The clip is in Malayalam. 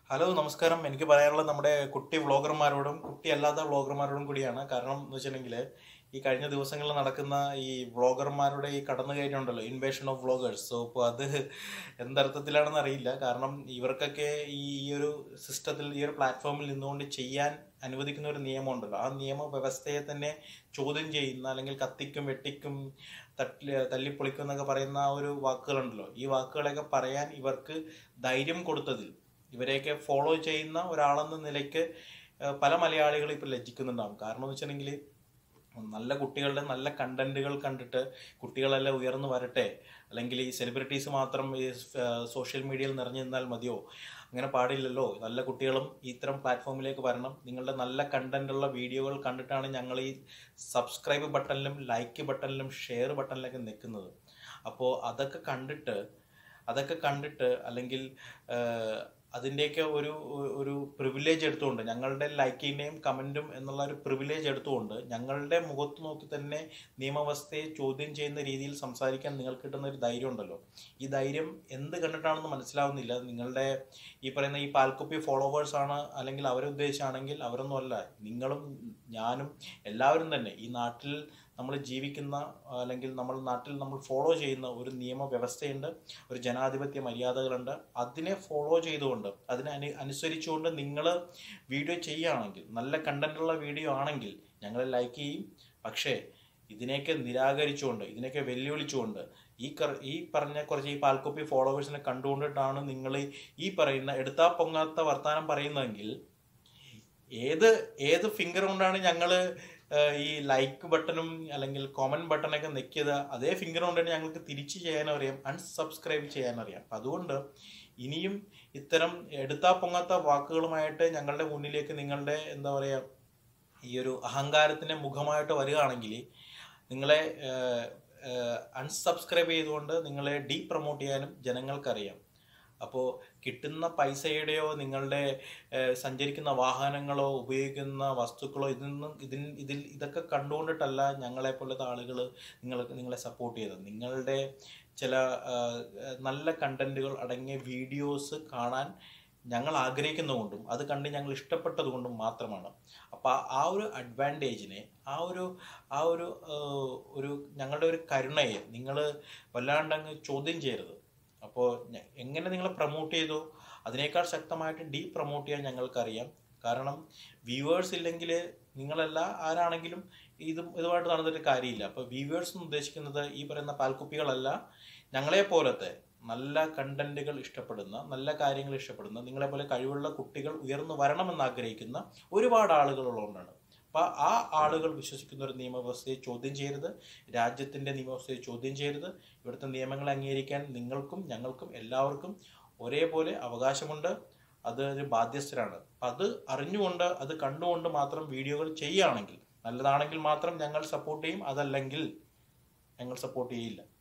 ഹലോ നമസ്കാരം എനിക്ക് പറയാനുള്ളത് നമ്മുടെ കുട്ടി വ്ളോഗർമാരോടും കുട്ടി അല്ലാത്ത വ്ളോഗർമാരോടും കൂടിയാണ് കാരണം എന്ന് വെച്ചിട്ടുണ്ടെങ്കിൽ ഈ കഴിഞ്ഞ ദിവസങ്ങളിൽ നടക്കുന്ന ഈ വ്ളോഗർമാരുടെ ഈ കടന്നുകയറ്റം ഉണ്ടല്ലോ ഇൻവേഷൻ ഓഫ് വ്ളോഗേഴ്സ് സോ ഇപ്പോൾ അത് എന്തർത്ഥത്തിലാണെന്ന് അറിയില്ല കാരണം ഇവർക്കൊക്കെ ഈ ഈ ഒരു സിസ്റ്റത്തിൽ ഈ ഒരു പ്ലാറ്റ്ഫോമിൽ നിന്നുകൊണ്ട് ചെയ്യാൻ അനുവദിക്കുന്ന ഒരു നിയമം ഉണ്ടല്ലോ ആ നിയമ വ്യവസ്ഥയെ തന്നെ ചോദ്യം ചെയ്യുന്ന അല്ലെങ്കിൽ കത്തിക്കും വെട്ടിക്കും തട്ടി തല്ലിപ്പൊളിക്കും എന്നൊക്കെ പറയുന്ന ആ ഒരു വാക്കുകളുണ്ടല്ലോ ഈ വാക്കുകളൊക്കെ പറയാൻ ഇവർക്ക് ധൈര്യം കൊടുത്തതിൽ ഇവരെയൊക്കെ ഫോളോ ചെയ്യുന്ന ഒരാളെന്ന നിലയ്ക്ക് ഏഹ്, പല മലയാളികളും ഇപ്പോൾ ലജ്ജിക്കുന്നുണ്ടാവും കാരണം എന്ന് വെച്ചിട്ടുണ്ടെങ്കിൽ നല്ല കുട്ടികളുടെ നല്ല കണ്ടന്റുകൾ കണ്ടിട്ട് കുട്ടികളെല്ലാം ഉയർന്നു വരട്ടെ അല്ലെങ്കിൽ ഈ സെലിബ്രിറ്റീസ് മാത്രം ഈ സോഷ്യൽ മീഡിയയിൽ നിറഞ്ഞു നിന്നാൽ മതിയോ അങ്ങനെ പാടില്ലല്ലോ നല്ല കുട്ടികളും ഇത്തരം പ്ലാറ്റ്ഫോമിലേക്ക് വരണം നിങ്ങളുടെ നല്ല കണ്ടന്റുള്ള വീഡിയോകൾ കണ്ടിട്ടാണ് ഞങ്ങൾ ഈ സബ്സ്ക്രൈബ് ബട്ടണിലും ലൈക്ക് ബട്ടണിലും ഷെയർ ബട്ടണിലൊക്കെ നിൽക്കുന്നത് അപ്പോൾ അതൊക്കെ കണ്ടിട്ട് അതൊക്കെ കണ്ടിട്ട് അല്ലെങ്കിൽ ആഹ്, അതിൻ്റെയൊക്കെ ഒരു ഒരു പ്രിവിലേജ് എടുത്തുകൊണ്ട് ഞങ്ങളുടെ ലൈക്കിൻ്റെയും കമൻറ്റും എന്നുള്ള ഒരു പ്രിവിലേജ് എടുത്തുകൊണ്ട് ഞങ്ങളുടെ മുഖത്ത് നോക്കി തന്നെ നിയമവ്യവസ്ഥയെ ചോദ്യം ചെയ്യുന്ന രീതിയിൽ സംസാരിക്കാൻ നിങ്ങൾക്ക് കിട്ടുന്ന ഒരു ധൈര്യം ഉണ്ടല്ലോ ഈ ധൈര്യം എന്ത് കണ്ടിട്ടാണെന്ന് മനസ്സിലാവുന്നില്ല നിങ്ങളുടെ ഈ പറയുന്ന ഈ പാൽക്കുപ്പി ഫോളോവേഴ്സ് ആണ് അല്ലെങ്കിൽ അവരെ ഉദ്ദേശിച്ചാണെങ്കിൽ അവരൊന്നുമല്ല നിങ്ങളും ഞാനും എല്ലാവരും തന്നെ ഈ നാട്ടിൽ നമ്മൾ ജീവിക്കുന്ന അല്ലെങ്കിൽ നമ്മൾ നാട്ടിൽ നമ്മൾ ഫോളോ ചെയ്യുന്ന ഒരു നിയമവ്യവസ്ഥയുണ്ട് ഒരു ജനാധിപത്യ മര്യാദകളുണ്ട് അതിനെ ഫോളോ ചെയ്തുകൊണ്ട് അതിനെ അനു അനുസരിച്ചുകൊണ്ട് നിങ്ങൾ വീഡിയോ ചെയ്യുകയാണെങ്കിൽ നല്ല കണ്ടന്റുള്ള വീഡിയോ ആണെങ്കിൽ ഞങ്ങളെ ലൈക്ക് ചെയ്യും പക്ഷേ ഇതിനെയൊക്കെ നിരാകരിച്ചുകൊണ്ട് ഇതിനെയൊക്കെ വെല്ലുവിളിച്ചുകൊണ്ട് ഈ കർ ഈ പറഞ്ഞ കുറച്ച് ഈ പാൽക്കുപ്പി ഫോളോവേഴ്സിനെ കണ്ടുകൊണ്ടിട്ടാണ് നിങ്ങൾ ഈ പറയുന്ന എടുത്താ പൊങ്ങാത്ത വർത്തമാനം പറയുന്നതെങ്കിൽ ഏത് ഏത് ഫിംഗർ കൊണ്ടാണ് ഞങ്ങൾ ഈ ലൈക്ക് ബട്ടണും അല്ലെങ്കിൽ കോമന്റ് ബട്ടണൊക്കെ നെക്കിയത് അതേ ഫിംഗർ കൊണ്ട് തന്നെ ഞങ്ങൾക്ക് തിരിച്ച് ചെയ്യാൻ അറിയാം അൺസബ്സ്ക്രൈബ് ചെയ്യാൻ അറിയാം അപ്പം അതുകൊണ്ട് ഇനിയും ഇത്തരം എടുത്താ പൊങ്ങാത്ത വാക്കുകളുമായിട്ട് ഞങ്ങളുടെ മുന്നിലേക്ക് നിങ്ങളുടെ എന്താ പറയുക ഈ ഒരു അഹങ്കാരത്തിന്റെ മുഖമായിട്ട് വരികയാണെങ്കിൽ നിങ്ങളെ അൺസബ്സ്ക്രൈബ് ചെയ്തുകൊണ്ട് നിങ്ങളെ ഡീ പ്രൊമോട്ട് ചെയ്യാനും ജനങ്ങൾക്കറിയാം അപ്പോൾ കിട്ടുന്ന പൈസയുടെയോ നിങ്ങളുടെ ഏഹ്, സഞ്ചരിക്കുന്ന വാഹനങ്ങളോ ഉപയോഗിക്കുന്ന വസ്തുക്കളോ ഇതിൽ നിന്നും ഇതിൽ ഇതിൽ ഇതൊക്കെ കണ്ടുകൊണ്ടിട്ടല്ല ഞങ്ങളെ പോലത്തെ ആളുകൾ നിങ്ങൾ നിങ്ങളെ സപ്പോർട്ട് ചെയ്തത് നിങ്ങളുടെ ചില ആഹ്, നല്ല കണ്ടന്റുകൾ അടങ്ങിയ വീഡിയോസ് കാണാൻ ഞങ്ങൾ ആഗ്രഹിക്കുന്നതുകൊണ്ടും അത് കണ്ട് ഞങ്ങൾ ഇഷ്ടപ്പെട്ടത് കൊണ്ടും മാത്രമാണ് അപ്പോൾ ആ ഒരു അഡ്വാൻറ്റേജിനെ ആ ഒരു ആ ഒരു ആഹ്, ഒരു ഞങ്ങളുടെ ഒരു കരുണയെ നിങ്ങൾ വല്ലാണ്ടങ്ങ് ചോദ്യം ചെയ്യരുത് അപ്പോൾ ഞ- എങ്ങനെ നിങ്ങൾ പ്രൊമോട്ട് ചെയ്തു അതിനേക്കാൾ ശക്തമായിട്ട് ഡീ പ്രൊമോട്ട് ചെയ്യാൻ ഞങ്ങൾക്കറിയാം കാരണം വ്യൂവേഴ്സ് ഇല്ലെങ്കിൽ നിങ്ങളല്ല ആരാണെങ്കിലും ഇതും ഇതുമായിട്ട് നടന്നിട്ട് കാര്യമില്ല അപ്പോൾ വ്യൂവേഴ്സ് എന്ന് ഉദ്ദേശിക്കുന്നത് ഈ പറയുന്ന പാൽക്കുപ്പികളല്ല ഞങ്ങളെ പോലത്തെ നല്ല കണ്ടന്റുകൾ ഇഷ്ടപ്പെടുന്ന നല്ല കാര്യങ്ങൾ ഇഷ്ടപ്പെടുന്ന നിങ്ങളെ പോലെ കഴിവുള്ള കുട്ടികൾ ഉയർന്നു വരണമെന്ന് ആഗ്രഹിക്കുന്ന ഒരുപാട് ആളുകളുള്ളതുകൊണ്ടാണ് അപ്പോൾ ആ ആളുകൾ വിശ്വസിക്കുന്ന ഒരു നിയമവ്യവസ്ഥയെ ചോദ്യം ചെയ്യരുത് രാജ്യത്തിൻ്റെ നിയമവ്യവസ്ഥയെ ചോദ്യം ചെയ്യരുത് ഇവിടുത്തെ നിയമങ്ങളെ അംഗീകരിക്കാൻ നിങ്ങൾക്കും ഞങ്ങൾക്കും എല്ലാവർക്കും ഒരേപോലെ അവകാശമുണ്ട് അത് ഒരു ബാധ്യസ്ഥരാണ് അപ്പം അത് അറിഞ്ഞുകൊണ്ട് അത് കണ്ടുകൊണ്ട് മാത്രം വീഡിയോകൾ ചെയ്യുകയാണെങ്കിൽ നല്ലതാണെങ്കിൽ മാത്രം ഞങ്ങൾ സപ്പോർട്ട് ചെയ്യും അതല്ലെങ്കിൽ ഞങ്ങൾ സപ്പോർട്ട് ചെയ്യില്ല